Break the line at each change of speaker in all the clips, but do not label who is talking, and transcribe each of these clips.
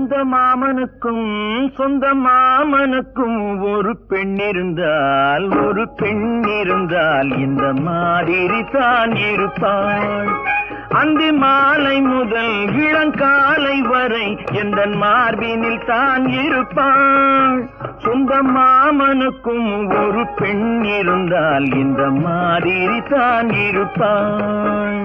சொந்த மாமனுக்கும் சொந்த மாமனுக்கும் ஒரு பெண் இருந்தால் ஒரு பெண் இருந்தால் இந்த மாதிரி தான் இருப்பாள் அந்தி மாலை முதல் இளங்காலை வரை எந்த மார்பினில் தான் இருப்பாள் சொந்த மாமனுக்கும் ஒரு பெண் இருந்தால் இந்த மாதிரி தான் இருப்பாள்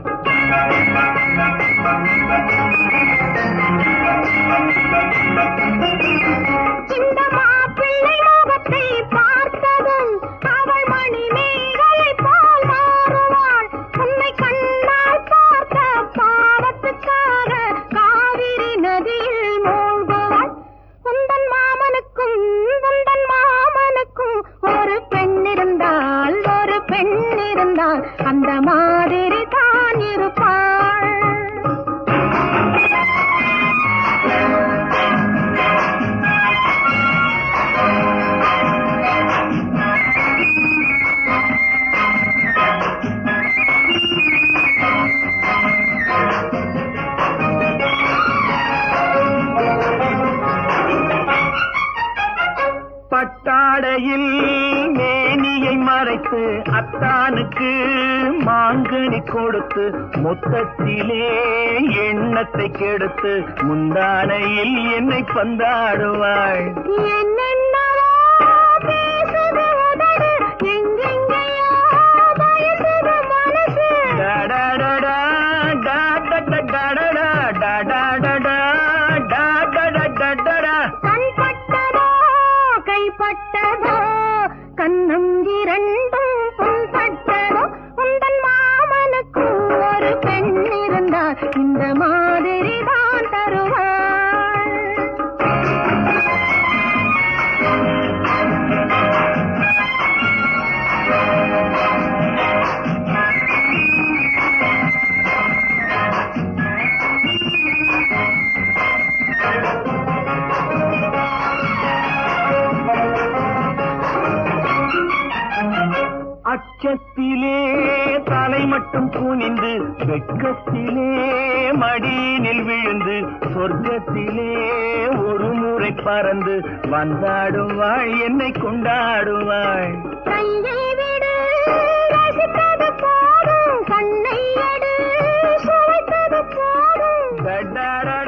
இந்த மாப்பிள்ளை முகத்தை பார்த்ததும் அவள் மணிமேகலை போல் மாறுவாள் உன்னை கண்ணால் பார்த்த பாவத்துக்காக காவிரி நதியில் மூழ்குவாள் உந்தன் மாமனுக்கும் உந்தன் மாமனுக்கும் ஒரு பெண் இருந்தால் ஒரு பெண் இருந்தால் அந்த மாதிரி தான் இருப்பாள்
பட்டாடையில் மேனியை மறைத்து அத்தானுக்கு மாங்கனி கொடுத்து மொத்தத்திலே எண்ணத்தை கெடுத்து முந்தானையில் என்னை பந்தாடுவாள்
என்னென்னவோ பேசுது உதடு, எங்கெங்கேயோ பயந்துது மனசு.
டடடடா, டடடடடடா, டடடடா, டடடடடடா.
கண் பட்டதோ, கைப்பட்டதோ, கன்னம் இரண்டும் புண்பட்டதோ, உந்தன் மாமனுக்கு ஒரு பெண் இருந்தால் இந்த மாதிரி தான் தருவாள்
அச்சத்திலே தலை மட்டும் குனிந்து வெட்கத்திலே மடியினில் விழுந்து சொர்க்கத்திலே ஒரு முறை பறந்து வந்தாடுவாள் என்னை கொண்டாடுவாள்
கையை விடு ரசித்தது போதும் கண்ணை எடு சுவைத்தது போதும்
டடடடா,